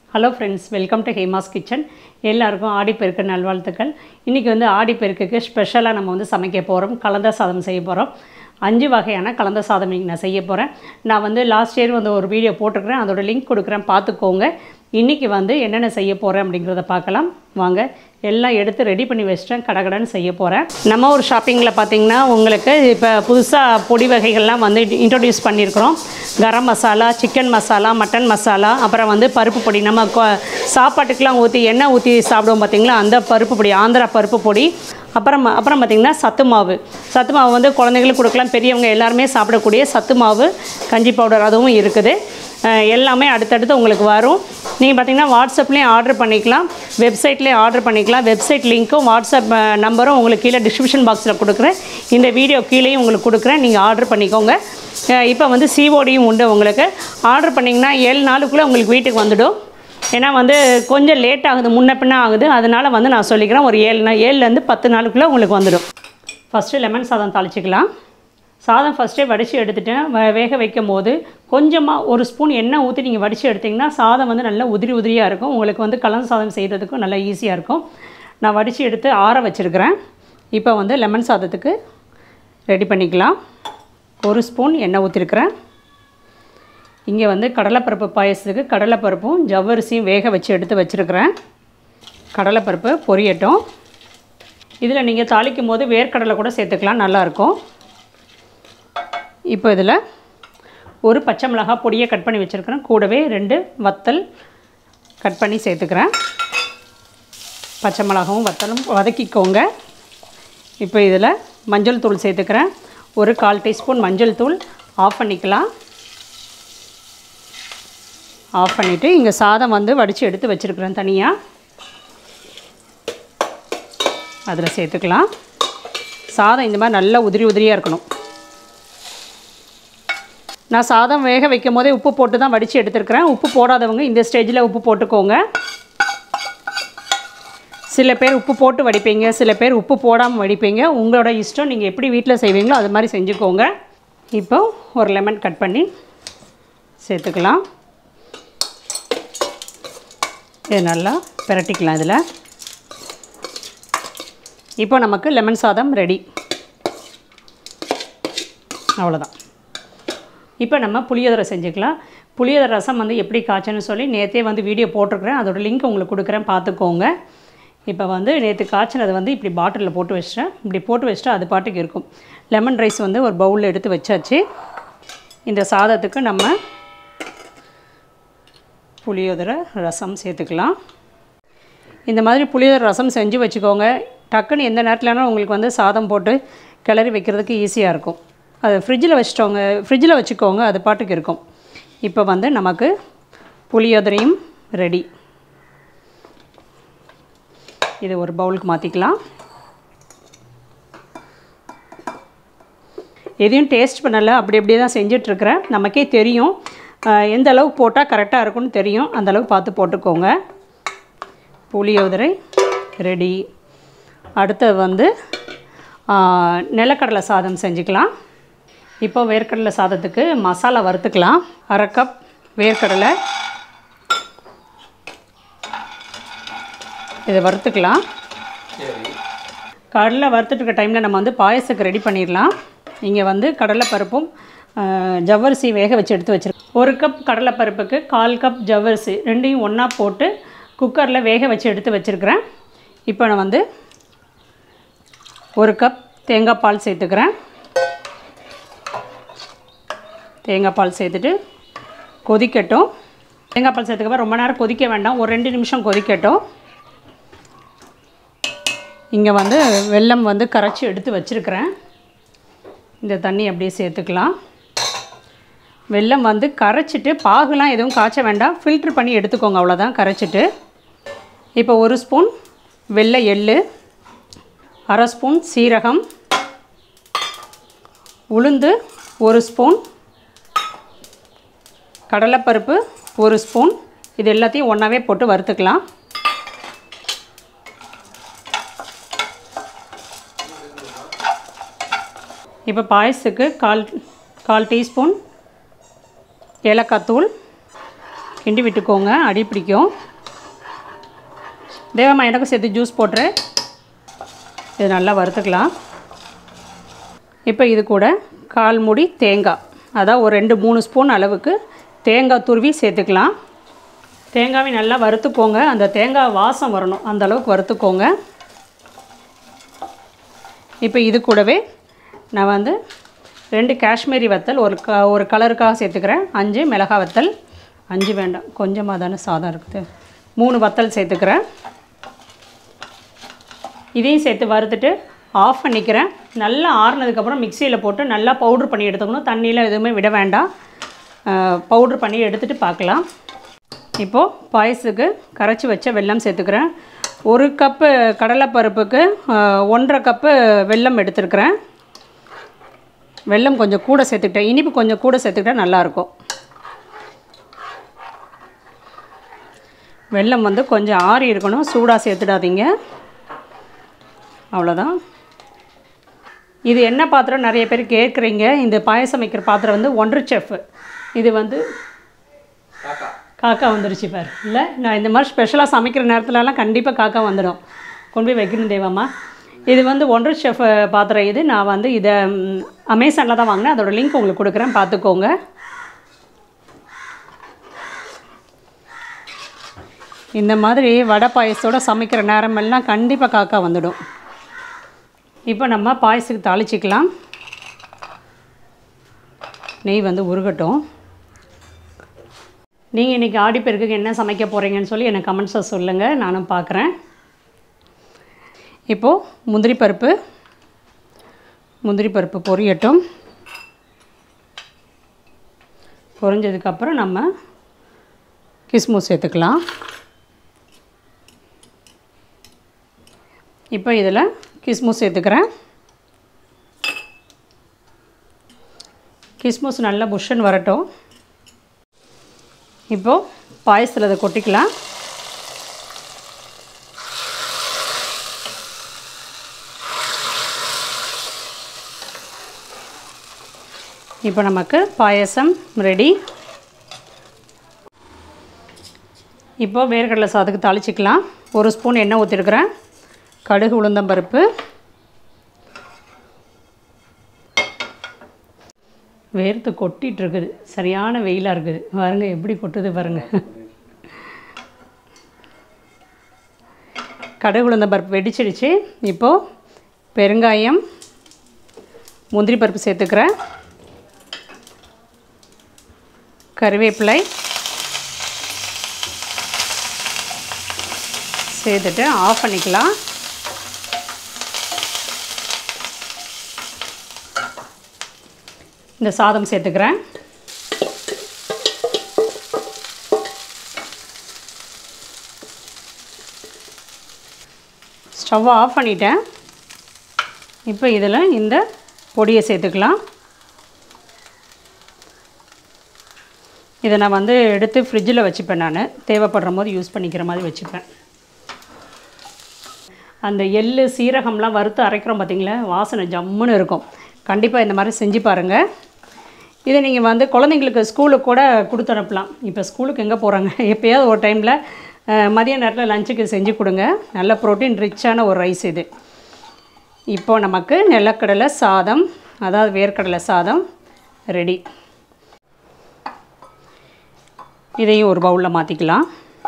hello friends welcome to Hema's kitchen எல்லாருக்கும் ஆடிப்பெருக்கு நல்வாழ்த்துக்கள் இன்றைக்கி வந்து ஆடிப்பெருக்குக்கு ஸ்பெஷலாக நம்ம வந்து சமைக்க போகிறோம் கலந்த சாதம் செய்ய போகிறோம் அஞ்சு வகையான கலந்த சாதம் இன்றைக்கி நான் செய்ய போகிறேன் நான் வந்து லாஸ்ட் இயர் வந்து ஒரு வீடியோ போட்டிருக்கிறேன் அதோட லிங்க் கொடுக்குறேன் பார்த்துக்கோங்க இன்றைக்கி வந்து என்னென்ன செய்ய போகிறேன் அப்படிங்கிறத பார்க்கலாம் வாங்க எல்லாம் எடுத்து ரெடி பண்ணி வச்சிட்டேன் கடகடன்னு செய்ய போகிறேன் நம்ம ஒரு ஷாப்பிங்கில் பார்த்தீங்கன்னா உங்களுக்கு இப்போ புதுசாக பொடி வகைகள்லாம் வந்து இன்ட்ரடியூஸ் பண்ணியிருக்கிறோம் கரம் மசாலா சிக்கன் மசாலா மட்டன் மசாலா அப்புறம் வந்து பருப்பு பொடி நம்ம கொ- சாப்பாட்டுக்கெலாம் ஊற்றி எண்ணெய் ஊற்றி சாப்பிடுவோம் பார்த்தீங்களா அந்த பருப்பு பொடி ஆந்திரா பருப்பு பொடி அப்புறம் அப்புறம் பார்த்திங்கன்னா சத்து மாவு சத்து மாவு வந்து குழந்தைங்களுக்கு கொடுக்கலாம் பெரியவங்க எல்லாருமே சாப்பிடக்கூடிய சத்து மாவு கஞ்சி பவுடர் அதுவும் இருக்குது அஹ் எல்லாமே அடுத்தடுத்து உங்களுக்கு வரும் நீங்கள் பார்த்தீங்கன்னா வாட்ஸ்அப்லேயும் ஆர்டர் பண்ணிக்கலாம் வெப்சைட்லேயும் ஆர்டர் பண்ணிக்கலாம் வெப்சைட் லிங்க்கும் வாட்ஸ்அப் அஹ், நம்பரும் உங்களுக்கு கீழே டிஸ்கிரிப்ஷன் பாக்ஸில் கொடுக்குறேன் இந்த வீடியோ கீழேயும் உங்களுக்கு கொடுக்குறேன் நீங்கள் ஆர்டர் பண்ணிக்கோங்க அஹ் இப்போ வந்து சிஓடியும் உண்டு உங்களுக்கு ஆர்டர் பண்ணிங்கன்னா ஏழு நாளுக்குள்ளே உங்களுக்கு வீட்டுக்கு வந்துடும் ஏன்னா வந்து கொஞ்சம் லேட் ஆகுது முன்ன பின்ன ஆகுது அதனால் வந்து நான் சொல்லிக்கிறேன் ஒரு ஏழு நாள் ஏழுலேருந்து பத்து நாளுக்குள்ளே உங்களுக்கு வந்துடும் ஃபஸ்ட்டு லெமன் சாதம் தாளிச்சிக்கலாம் சாதம் ஃபஸ்ட்டே வடித்து எடுத்துட்டேன் வ- வேக வைக்கும் போது கொஞ்சமாக ஒரு ஸ்பூன் எண்ணெய் ஊற்றி நீங்கள் வடித்து எடுத்திங்கன்னா சாதம் வந்து நல்லா உதிரி உதிரியாக இருக்கும் உங்களுக்கு வந்து கலந்து சாதம் செய்கிறதுக்கும் நல்லா ஈஸியாக இருக்கும் நான் வடித்து எடுத்து ஆற வச்சுருக்கிறேன் இப்போ வந்து லெமன் சாதத்துக்கு ரெடி பண்ணிக்கலாம் ஒரு ஸ்பூன் எண்ணெய் ஊற்றிருக்கிறேன் இங்கே வந்து கடலைப்பருப்பு பாயசத்துக்கு கடலைப்பருப்பும் ஜவ்வரிசியும் வேக வச்சு எடுத்து வச்சுருக்கிறேன் கடலைப்பருப்பு பொரியட்டும் இதில் நீங்கள் தாளிக்கும் போது வேர்க்கடலை கூட சேர்த்துக்கலாம் நல்லாயிருக்கும் இப்போ இதில் ஒரு பச்சை மிளகாய் பொடியை கட் பண்ணி வச்சுருக்கிறேன் கூடவே ரெண்டு வத்தல் கட் பண்ணி சேர்த்துக்கிறேன் பச்சை மிளகாவும் வத்தலும் வதக்கிக்கோங்க இப்போ இதில் மஞ்சள் தூள் சேர்த்துக்கிறேன் ஒரு கால் டீஸ்பூன் மஞ்சள் தூள் ஆஃப் பண்ணிக்கலாம் ஆஃப் பண்ணிவிட்டு இங்கே சாதம் வந்து வடித்து எடுத்து வச்சுருக்கிறேன் தனியாக அதில் சேர்த்துக்கலாம் சாதம் இந்த மாதிரி நல்லா உதிரி உதிரியாக இருக்கணும் நான் சாதம் வேக வைக்கும் போதே உப்பு போட்டு தான் வடித்து எடுத்துருக்கிறேன் உப்பு போடாதவங்க இந்த ஸ்டேஜில் உப்பு போட்டுக்கோங்க சில பேர் உப்பு போட்டு வடிப்பீங்க சில பேர் உப்பு போடாமல் வடிப்பீங்க உங்களோட இஷ்டம் நீங்கள் எப்படி வீட்டில் செய்வீங்களோ அது மாதிரி செஞ்சுக்கோங்க இப்போ ஒரு லெமன் கட் பண்ணி சேர்த்துக்கலாம் இது நல்லா பிரட்டிக்கலாம் இதில் இப்போ நமக்கு லெமன் சாதம் ரெடி அவ்வளோதான் இப்போ நம்ம புளியோதரை செஞ்சுக்கலாம் புளியோதரை ரசம் வந்து எப்படி காய்ச்சன்னு சொல்லி நேற்றே வந்து வீடியோ போட்டிருக்கிறேன் அதோட லிங்க் உங்களுக்கு கொடுக்குறேன் பார்த்துக்கோங்க இப்போ வந்து நேற்று காய்ச்சினது வந்து இப்படி பாட்டிலில் போட்டு வச்சிட்டேன் இப்படி போட்டு வச்சுட்டா அது பாட்டுக்கு இருக்கும் லெமன் ரைஸ் வந்து ஒரு பவுலில் எடுத்து வச்சாச்சு இந்த சாதத்துக்கு நம்ம புளியோதரை ரசம் சேர்த்துக்கலாம் இந்த மாதிரி புளியோதரை ரசம் செஞ்சு வச்சுக்கோங்க டக்குன்னு எந்த நேரத்துலனா உங்களுக்கு வந்து சாதம் போட்டு கிளறி வைக்கிறதுக்கு ஈஸியாக இருக்கும் அது ஃப்ரிட்ஜில் வச்சிட்டோங்க ஃப்ரிட்ஜில் வச்சுக்கோங்க அது பாட்டுக்கு இருக்கும் இப்போ வந்து நமக்கு புளியோதரையும் ரெடி இது ஒரு பவுலுக்கு மாற்றிக்கலாம் எதையும் டேஸ்ட் பண்ணலை அப்படி அப்படியே தான் செஞ்சிட்ருக்கிறேன் நமக்கே தெரியும் அஹ், எந்த அளவுக்கு போட்டால் கரெக்டாக இருக்கும்னு தெரியும் அந்த அளவுக்கு பார்த்து போட்டுக்கோங்க புளியோதரை ரெடி அடுத்தது வந்து ஆ, நிலக்கடலை சாதம் செஞ்சுக்கலாம் இப்போ வேர்க்கடலை சாதத்துக்கு மசாலா வறுத்துக்கலாம் அரை கப் வேர்க்கடலை இதை வறுத்துக்கலாம் கடலை வறுத்துட்டு இருக்க டைமில் நம்ம வந்து பாயசத்துக்கு ரெடி பண்ணிடலாம் இங்கே வந்து கடலைப்பருப்பும் ஆ, ஜவ்வரிசி வேக வச்சு எடுத்து வச்சிருக்கேன் ஒரு கப் கடலைப்பருப்புக்கு கால் கப் ஜவ்வரிசி ரெண்டையும் ஒன்றா போட்டு குக்கரில் வேக வச்சு எடுத்து வச்சுருக்கிறேன் இப்போ நான் வந்து ஒரு கப் தேங்காய் பால் சேர்த்துக்கிறேன் தேங்காய் பால் சேர்த்துட்டு கொதிக்கட்டும் தேங்காய் பால் சேர்த்துக்கப்ப ரொம்ப நேரம் கொதிக்க வேண்டாம் ஒரு ரெண்டு நிமிஷம் கொதிக்கட்டும் இங்கே வந்து வெல்லம் வந்து கரைச்சி எடுத்து வச்சுருக்கிறேன் இந்த தண்ணி அப்படியே சேர்த்துக்கலாம் வெல்லம் வந்து கரைச்சிட்டு பாகுலாம் எதுவும் காய்ச்ச வேண்டாம் ஃபில்ட்ரு பண்ணி எடுத்துக்கோங்க அவ்வளோதான் கரைச்சிட்டு இப்போ ஒரு ஸ்பூன் வெள்ளை எள்ளு அரை ஸ்பூன் சீரகம் உளுந்து ஒரு ஸ்பூன் கடலைப்பருப்பு ஒரு ஸ்பூன் இது எல்லாத்தையும் ஒன்றாவே போட்டு வறுத்துக்கலாம் இப்போ பாயசத்துக்கு கால் கால் டீஸ்பூன் ஏலக்காய் தூள் கிண்டி விட்டுக்கோங்க அடி பிடிக்கும் தேவம்மா எனக்கும் சேர்த்து ஜூஸ் போட்டுரு இது நல்லா வறுத்துக்கலாம் இப்போ இது கூட கால் மூடி தேங்காய் அதான் ஒரு ரெண்டு மூணு ஸ்பூன் அளவுக்கு தேங்காய் துருவி சேர்த்துக்கலாம் தேங்காவை நல்லா வறுத்துக்கோங்க அந்த தேங்காய் வாசம் வரணும் அந்த அளவுக்கு வறுத்துக்கோங்க இப்போ இது கூடவே நான் வந்து ரெண்டு காஷ்மீரி வத்தல் ஒரு க ஒரு கலருக்காக சேர்த்துக்கிறேன் அஞ்சு மிளகாய் வத்தல் அஞ்சு வேண்டாம் கொஞ்சமாக தானே சாதம் இருக்குது மூணு வத்தல் சேர்த்துக்கிறேன் இதையும் சேர்த்து வறுத்துட்டு ஆஃப் பண்ணிக்கிறேன் நல்லா ஆறுனதுக்கப்புறம் மிக்சியில் போட்டு நல்லா பவுட்ரு பண்ணி எடுத்துக்கணும் தண்ணியில் எதுவுமே விட வேண்டாம் பவுட்ரு பண்ணி எடுத்துகிட்டு பார்க்கலாம் இப்போது பாயசத்துக்கு கரைச்சி வச்ச வெல்லம் சேர்த்துக்கிறேன் ஒரு கப்பு கடலைப்பருப்புக்கு ஆஹ், ஒன்றரை கப்பு வெல்லம் எடுத்துருக்கிறேன் வெல்லம் கொஞ்சம் கூட சேர்த்துக்கிட்டேன் இனிப்பு கொஞ்சம் கூட சேர்த்துக்கிட்டா நல்லாயிருக்கும் வெல்லம் வந்து கொஞ்சம் ஆறி இருக்கணும் சூடாக சேர்த்துடாதீங்க அவ்வளோதான் இது என்ன பாத்திரம் நிறைய பேர் கேட்குறீங்க இந்த பாயசம் வைக்கிற பாத்திரம் வந்து ஒன்றரை செஃப் இது வந்து காக்கா வந்துருச்சு பார் இல்லை நான் இந்த மாதிரி ஸ்பெஷலாக சமைக்கிற நேரத்துலலாம் கண்டிப்பாக காக்கா வந்துடும் கொண்டு போய் வைக்கணும் தேவாமா இது வந்து ஒன்றரை செஃப் பாத்திரம் இது நான் வந்து இதை அமேசானில் தான் வாங்கினேன் அதோட லிங்க் உங்களுக்கு கொடுக்குறேன் பார்த்துக்கோங்க இந்த மாதிரி வடை பாயசத்தோட சமைக்கிற நேரமெல்லாம் கண்டிப்பாக காக்கா வந்துடும் இப்போ நம்ம பாயசத்துக்கு தாளிச்சிக்கலாம் நெய் வந்து உருகட்டும் நீங்கள் இன்றைக்கி ஆடிப்பெருக்குக்கு என்ன சமைக்க போகிறீங்கன்னு சொல்லி எனக்கு கமெண்ட்ஸில் சொல்லுங்கள் நானும் பார்க்குறேன் இப்போது முந்திரி பருப்பு முந்திரி பருப்பு பொரியட்டும் பொரிஞ்சதுக்கப்புறம் நம்ம கிஸ்மிஸ் சேர்த்துக்கலாம் இப்போ இதில் கிஸ்மிஸ் சேர்த்துக்கிறேன் கிஸ்மிஸ் நல்லா புஷ்ஷன் வரட்டும் இப்போது பாயசத்தில் அதை கொட்டிக்கலாம் இப்போ நமக்கு பாயசம் ரெடி இப்போ வேர்க்கடலை சாதத்துக்கு தாளிச்சிக்கலாம் ஒரு ஸ்பூன் எண்ணெய் ஊற்றிருக்கிறேன் கடுகு உளுந்தம்பருப்பு வேர்த்து கொட்டிகிட்டு இருக்குது சரியான வெயிலாக இருக்குது பாருங்க எப்படி கொட்டுது பாருங்க கடுகு உளுந்தம்பருப்பு வெடிச்சிடுச்சு இப்போது பெருங்காயம் முந்திரி பருப்பு சேர்த்துக்கிறேன் கருவேப்பிலை சேர்த்துட்டு ஆஃப் பண்ணிக்கலாம் இந்த சாதம் சேர்த்துக்கிறேன் ஸ்டவ்வை ஆஃப் பண்ணிட்டேன் இப்போ இதில் இந்த பொடியை சேர்த்துக்கலாம் இதை நான் வந்து எடுத்து ஃப்ரிட்ஜில் வச்சுப்பேன் நான் தேவைப்படுற போது யூஸ் பண்ணிக்கிற மாதிரி வச்சுப்பேன் அந்த எள்ளு சீரகம்லாம் வறுத்து அரைக்கிறோம் பார்த்தீங்களா வாசனை ஜம்முன்னு இருக்கும் கண்டிப்பாக இந்த மாதிரி செஞ்சு பாருங்கள் இதை நீங்கள் வந்து குழந்தைங்களுக்கு ஸ்கூலுக்கு கூட கொடுத்து அனுப்பலாம் இப்போ ஸ்கூலுக்கு எங்கே போகிறாங்க எப்போயாவது ஒரு டைமில் மதிய நேரத்தில் லஞ்சுக்கு செஞ்சு கொடுங்க நல்ல ப்ரோட்டீன் ரிச்சான ஒரு ரைஸ் இது இப்போ நமக்கு நிலக்கடலை சாதம் அதாவது வேர்க்கடலை சாதம் ரெடி இதையும் ஒரு பவுலில் மாற்றிக்கலாம்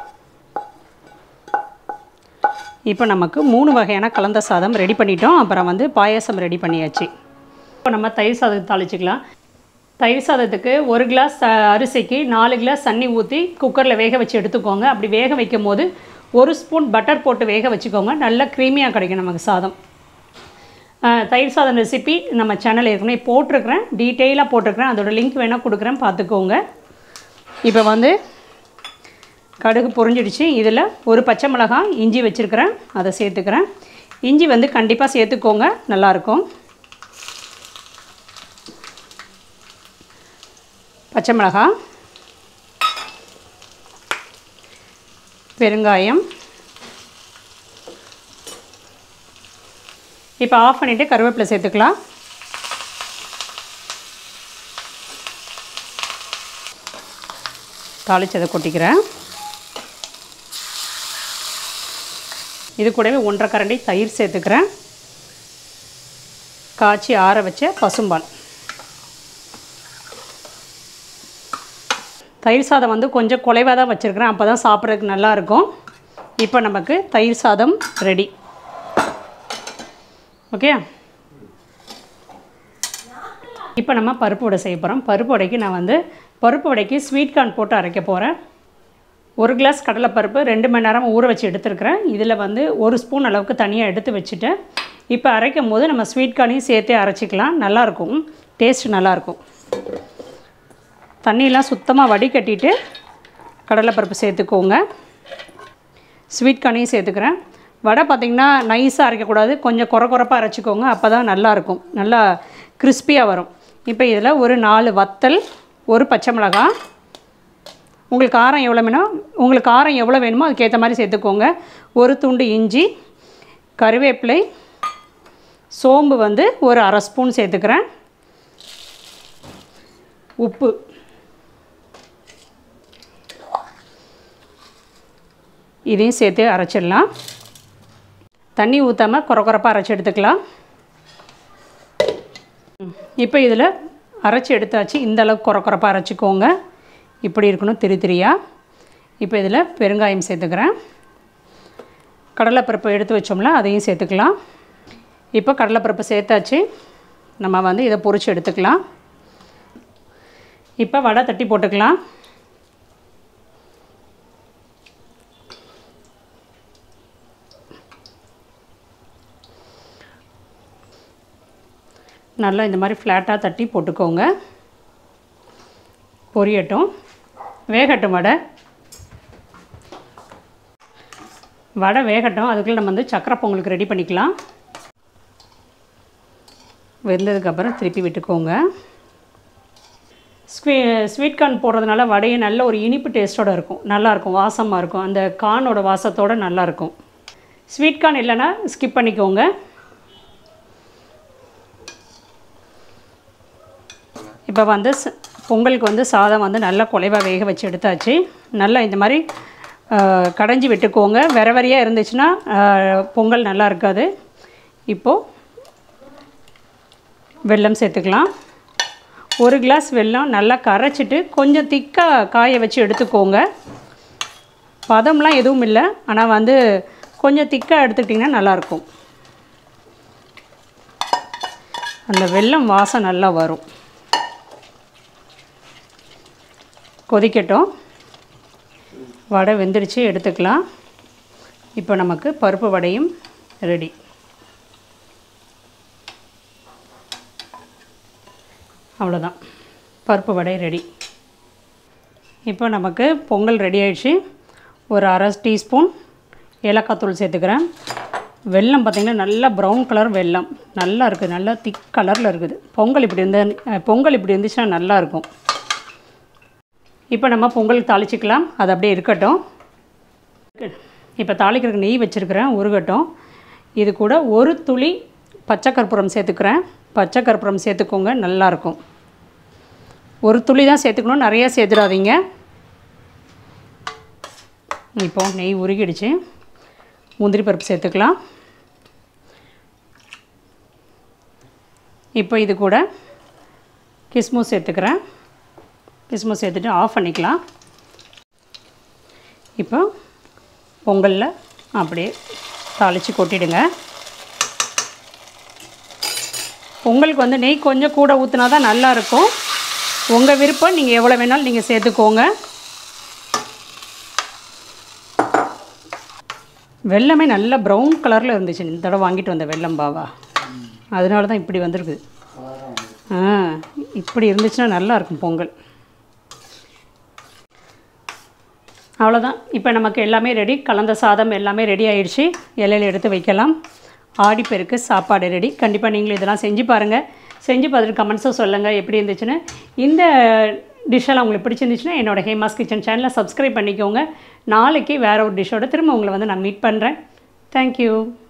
இப்போ நமக்கு மூணு வகையான கலந்த சாதம் ரெடி பண்ணிட்டோம் அப்புறம் வந்து பாயாசம் ரெடி பண்ணியாச்சு இப்போ நம்ம தயிர் சாதத்தை தாளிச்சிக்கலாம் தயிர் சாதத்துக்கு ஒரு கிளாஸ் அ- அரிசிக்கு நாலு கிளாஸ் தண்ணி ஊற்றி குக்கரில் வேக வச்சு எடுத்துக்கோங்க அப்படி வேக வைக்கும் போது ஒரு ஸ்பூன் பட்டர் போட்டு வேக வச்சுக்கோங்க நல்லா க்ரீமியாக கிடைக்கும் நமக்கு சாதம் அஹ், தயிர் சாதம் ரெசிபி நம்ம சேனல் ஏற்கனவே போட்டிருக்கிறேன் டீட்டெயிலாக போட்டிருக்கிறேன் அதோட லிங்க் வேணால் கொடுக்குறேன் பார்த்துக்கோங்க இப்போ வந்து கடுகு பொரிஞ்சிடுச்சு இதில் ஒரு பச்சை மிளகாய் இஞ்சி வச்சுருக்கிறேன் அதை சேர்த்துக்கிறேன் இஞ்சி வந்து கண்டிப்பாக சேர்த்துக்கோங்க நல்லாயிருக்கும் பச்சை மிளகாய் பெருங்காயம் இப்போ ஆஃப் பண்ணிவிட்டு கருவேப்பிலை சேர்த்துக்கலாம் தாளிச்சதை கொட்டிக்கிறேன் இது கூடவே ஒன்றரை கரண்டி தயிர் சேர்த்துக்கிறேன் காய்ச்சி ஆற வச்ச பசும்பால் தயிர் சாதம் வந்து கொஞ்சம் குலைவாக தான் வச்சுருக்கிறேன் அப்போ தான் சாப்பிட்றதுக்கு நல்லாயிருக்கும் இப்போ நமக்கு தயிர் சாதம் ரெடி ஓகே இப்போ நம்ம பருப்பு வடை செய்ய போகிறோம் பருப்பு வடைக்கு நான் வந்து பருப்பு வடைக்கு ஸ்வீட் கார்ன் போட்டு அரைக்க போகிறேன் ஒரு கிளாஸ் கடலைப்பருப்பு ரெண்டு மணி நேரம் ஊற வச்சு எடுத்துருக்கிறேன் இதில் வந்து ஒரு ஸ்பூன் அளவுக்கு தனியாக எடுத்து வச்சுட்டேன் இப்போ அரைக்கும் போது நம்ம ஸ்வீட் கார்னையும் சேர்த்தே அரைச்சிக்கலாம் நல்லாயிருக்கும் டேஸ்ட் நல்லாயிருக்கும் தண்ணியெலாம் சுத்தமாக வடிகட்டிட்டு கடலைப்பருப்பு சேர்த்துக்கோங்க ஸ்வீட் கார்னையும் சேர்த்துக்கிறேன் வடை பார்த்திங்கன்னா நைஸாக அரைக்கக்கூடாது கொஞ்சம் குறை குறைப்பாக அரைச்சிக்கோங்க அப்போ தான் நல்லாயிருக்கும் நல்லா கிறிஸ்பியாக வரும் இப்போ இதில் ஒரு நாலு வத்தல் ஒரு பச்சை மிளகாய் உங்களுக்கு காரம் எவ்வளோ வேணும் உங்களுக்கு காரம் எவ்வளோ வேணுமோ அதுக்கேற்ற மாதிரி சேர்த்துக்கோங்க ஒரு துண்டு இஞ்சி கருவேப்பிலை சோம்பு வந்து ஒரு அரை ஸ்பூன் சேர்த்துக்கிறேன் உப்பு இதையும் சேர்த்து அரைச்சிடலாம் தண்ணி ஊற்றாமல் குறை குறைப்பாக அரைச்சி எடுத்துக்கலாம் இப்போ இதில் அரைச்சி எடுத்தாச்சு இந்த அளவுக்கு குறை குறைப்பாக அரைச்சிக்கோங்க இப்படி இருக்கணும் திரி திரியாக இப்போ இதில் பெருங்காயம் சேர்த்துக்கிறேன் கடலைப்பருப்பு எடுத்து வச்சோம்ல அதையும் சேர்த்துக்கலாம் இப்போ கடலைப்பருப்பு சேர்த்தாச்சு நம்ம வந்து இதை பொரிச்சு எடுத்துக்கலாம் இப்போ வடை தட்டி போட்டுக்கலாம் நல்லா இந்த மாதிரி ஃப்ளாட்டாக தட்டி போட்டுக்கோங்க பொரியட்டும் வேகட்டும் வடை வடை வேகட்டும் அதுக்குள்ளே நம்ம வந்து சக்கரை பொங்கலுக்கு ரெடி பண்ணிக்கலாம் வெந்ததுக்கப்புறம் திருப்பி விட்டுக்கோங்க ஸ்வீ ஸ்வீட் கார்ன் போடுறதுனால வடையை நல்ல ஒரு இனிப்பு டேஸ்ட்டோடு இருக்கும் நல்லாயிருக்கும் வாசமாக இருக்கும் அந்த கார்னோட வாசத்தோடு நல்லாயிருக்கும் ஸ்வீட் கார்ன் இல்லைன்னா ஸ்கிப் பண்ணிக்கோங்க இப்போ வந்து ச- பொங்கலுக்கு வந்து சாதம் வந்து நல்லா குலைவாக வேக வச்சு எடுத்தாச்சு நல்லா இந்த மாதிரி ஆஹ், கடைஞ்சி விட்டுக்கோங்க வெற வெறையாக இருந்துச்சுன்னா ஆஹ், பொங்கல் நல்லா இருக்காது இப்போது வெல்லம் சேர்த்துக்கலாம் ஒரு கிளாஸ் வெல்லம் நல்லா கரைச்சிட்டு கொஞ்சம் திக்காக காய வச்சு எடுத்துக்கோங்க பதம்லாம் எதுவும் இல்லை ஆனால் வந்து கொஞ்சம் திக்காக எடுத்துக்கிட்டிங்கன்னா நல்லாயிருக்கும் அந்த வெல்லம் வாசம் நல்லா வரும் கொதிக்கட்டும் வடை வெந்துடுச்சு எடுத்துக்கலாம் இப்போ நமக்கு பருப்பு வடையும் ரெடி அவ்வளோதான் பருப்பு வடை ரெடி இப்போ நமக்கு பொங்கல் ரெடி ஆயிடுச்சு ஒரு அரை டீஸ்பூன் ஏலக்காய் தூள் சேர்த்துக்கிறேன் வெல்லம் பார்த்திங்கன்னா நல்லா ப்ரௌன் கலர் வெல்லம் நல்லா இருக்குது நல்லா திக் கலரில் இருக்குது பொங்கல் இப்படி இருந்த அஹ், பொங்கல் இப்படி இருந்துச்சுன்னா நல்லா இருக்கும் இப்போ நம்ம பொங்கல் தாளிச்சிக்கலாம் அது அப்படியே இருக்கட்டும் இப்போ தாளிக்கிறதுக்கு நெய் வச்சுருக்கிறேன் உருகட்டும் இது கூட ஒரு துளி பச்சை கற்பூரம் சேர்த்துக்கிறேன் பச்சை கற்பூரம் சேர்த்துக்கோங்க நல்லாயிருக்கும் ஒரு துளி தான் சேர்த்துக்கணும் நிறையா சேர்த்துடாதீங்க இப்போ நெய் உருகிடுச்சு முந்திரி பருப்பு சேர்த்துக்கலாம் இப்போ இது கூட கிஸ்மிஸ் சேர்த்துக்கிறேன் கிஸ்மிஸ் சேர்த்துட்டு ஆஃப் பண்ணிக்கலாம் இப்போ பொங்கலில் அப்படியே தாளித்து கொட்டிடுங்க பொங்கலுக்கு வந்து நெய் கொஞ்சம் கூட ஊற்றினா தான் நல்லாயிருக்கும் உங்கள் விருப்பம் நீங்கள் எவ்வளோ வேணாலும் நீங்கள் சேர்த்துக்கோங்க வெள்ளமே நல்ல ப்ரௌன் கலரில் இருந்துச்சு இந்த தடவை வாங்கிட்டு வந்த வெள்ளம் பாவா அதனால தான் இப்படி வந்திருக்கு ஆ இப்படி இருந்துச்சுன்னா நல்லா இருக்கும் பொங்கல் அவ்வளோதான் இப்போ நமக்கு எல்லாமே ரெடி கலந்த சாதம் எல்லாமே ரெடி ஆயிடுச்சு இலையில எடுத்து வைக்கலாம் ஆடிப்பெருக்கு சாப்பாடு ரெடி கண்டிப்பாக நீங்களும் இதெல்லாம் செஞ்சு பாருங்கள் செஞ்சு பார்த்துட்டு கமெண்ட்ஸும் சொல்லுங்கள் எப்படி இருந்துச்சுன்னு இந்த டிஷ்ஷெல்லாம் உங்களுக்கு பிடிச்சிருந்துச்சுன்னா என்னோட ஹேமாஸ் கிச்சன் சேனலை சப்ஸ்கிரைப் பண்ணிக்கோங்க நாளைக்கு வேறு ஒரு டிஷ்ஷோட திரும்ப உங்களை வந்து நான் மீட் பண்ணுறேன் தேங்க்யூ